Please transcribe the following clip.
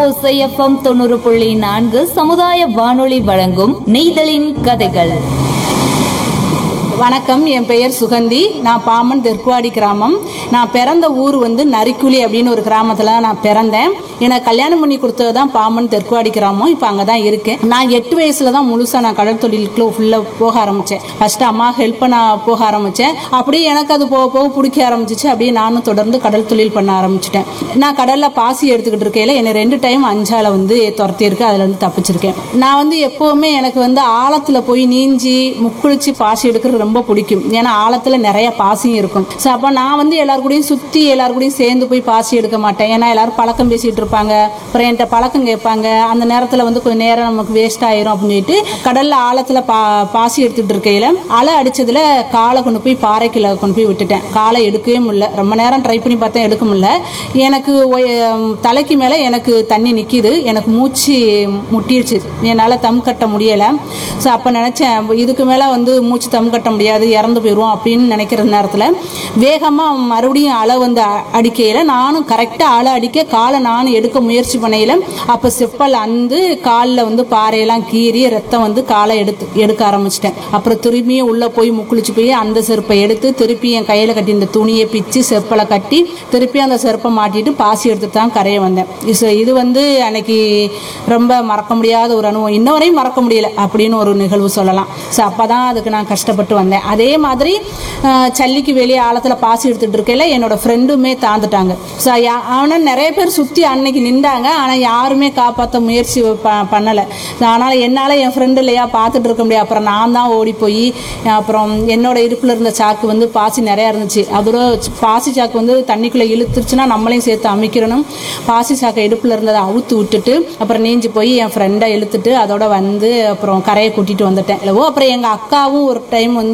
ஓசைஎஃப்எம் தொண்ணூறு புள்ளி நான்கு சமுதாய வானொலி வழங்கும் நெய்தலின் கதைகள் வணக்கம் என் பெயர் சுகந்தி நான் பாமன் தெற்குவாடி கிராமம் நான் பிறந்த ஊர் வந்து நரிக்குழி அப்படின்னு ஒரு கிராமத்தில் நான் பிறந்தேன் எனக்கு கல்யாணம் பண்ணி கொடுத்தது தான் பாமன் தெற்குவாடி கிராமம் இப்போ அங்கே தான் இருக்கேன் நான் எட்டு வயசுல தான் முழுசாக நான் கடல் தொழிலுக்குள்ள ஃபுல்லாக போக ஆரம்பித்தேன் ஃபர்ஸ்ட் அம்மா ஹெல்ப் பண்ண போக ஆரம்பித்தேன் அப்படியே எனக்கு அது போக போக பிடிக்க ஆரம்பிச்சிச்சு அப்படியே நானும் தொடர்ந்து கடல் தொழில் பண்ண ஆரம்பிச்சிட்டேன் நான் கடலில் பாசி எடுத்துக்கிட்டு இருக்கையில என்னை ரெண்டு டைம் அஞ்சால வந்து துரத்தி இருக்கு அதுல இருந்து தப்பிச்சிருக்கேன் நான் வந்து எப்பவுமே எனக்கு வந்து ஆழத்துல போய் நீஞ்சி முக்குளிச்சு பாசி எடுக்கிறது ரொம்ப பிடிக்கும் ஏன்னா ஆழத்துல நிறைய பாசியும் இருக்கும் ஸோ அப்போ நான் வந்து எல்லார் கூடயும் சுத்தி எல்லார் கூடயும் சேர்ந்து போய் பாசி எடுக்க மாட்டேன் ஏன்னா எல்லாரும் பழக்கம் பேசிட்டு இருப்பாங்க அப்புறம் என்கிட்ட பழக்கம் கேட்பாங்க அந்த நேரத்துல வந்து கொஞ்சம் நேரம் நமக்கு வேஸ்ட் ஆயிரும் அப்படின்னு சொல்லிட்டு கடல்ல ஆழத்துல பா பாசி எடுத்துட்டு இருக்கையில அலை அடிச்சதுல காலை கொண்டு போய் பாறைக்குள்ள கொண்டு போய் விட்டுட்டேன் காலை எடுக்கவே முடியல ரொம்ப நேரம் ட்ரை பண்ணி பார்த்தேன் எடுக்க முடியல எனக்கு ஒய- தலைக்கு மேல எனக்கு தண்ணி நிக்குது எனக்கு மூச்சு முட்டிடுச்சு என்னால தம் கட்ட முடியல ஸோ அப்ப நினைச்சேன் இதுக்கு மேல வந்து மூச்சு தம் கட்ட முடியாது இறந்து போயிடுவோம் அப்படின்னு நினைக்கிற நேரத்துல வேகமா மறுபடியும் அலை வந்து அ- அடிக்கையில நானும் கரெக்டா அலை அடிக்க காலை நானும் எடுக்க முயற்சி பண்ணையில அப்ப செப்பல் அந்து காலில் வந்து பாறையெல்லாம் கீறி ரத்தம் வந்து காலை எடுத்து எடுக்க ஆரம்பிச்சிட்டேன் அப்புறம் திரும்பியும் உள்ள போய் முக்குளிச்சு போய் அந்த செருப்பை எடுத்து திருப்பி என் கையில கட்டி இந்த துணியை பிச்சு செப்பலை கட்டி திருப்பி அந்த செருப்பை மாட்டிட்டு பாசி எடுத்துட்டு தான் கரையை வந்தேன் இது- இது வந்து அன்னைக்கு ரொம்ப மறக்க முடியாத ஒரு அனுபவம் இன்ன வரையும் மறக்க முடியல அப்படின்னு ஒரு நிகழ்வு சொல்லலாம் ஸோ அப்பதான் அதுக்கு நான் கஷ்டப்பட்டு வந்தேன் அதே மாதிரி அஹ், சல்லிக்கு வெளியே ஆழத்துல பாசி எடுத்துட்டு இருக்கையில என்னோட ஃப்ரெண்டுமே தாந்துட்டாங்க ஸோ ஆனா நிறைய பேர் சுத்தி அன்னைக்கு நின்றாங்க ஆனா யாருமே காப்பாற்ற முயற்சி ப- பண்ணல ஆனால் என்னால என் ஃப்ரெண்டு இல்லையா பார்த்துட்டு இருக்க முடியாது அப்புறம் நான் தான் ஓடி போய் அப்புறம் என்னோட இடுப்புல இருந்த சாக்கு வந்து பாசி நிறைய இருந்துச்சு அதோட பாசி சாக்கு வந்து தண்ணிக்குள்ள இழுத்துருச்சுன்னா நம்மளையும் சேர்த்து அமைக்கிறணும் பாசி சாக்கை இடுப்புல இருந்ததை அவுத்து விட்டுட்டு அப்புறம் நீஞ்சி போய் என் ஃப்ரெண்டை இழுத்துட்டு அதோட வந்து அப்புறம் கரையை கூட்டிட்டு வந்துட்டேன் இல்லவோ அப்புறம் எங்க அக்காவும் ஒரு டைம் வந்து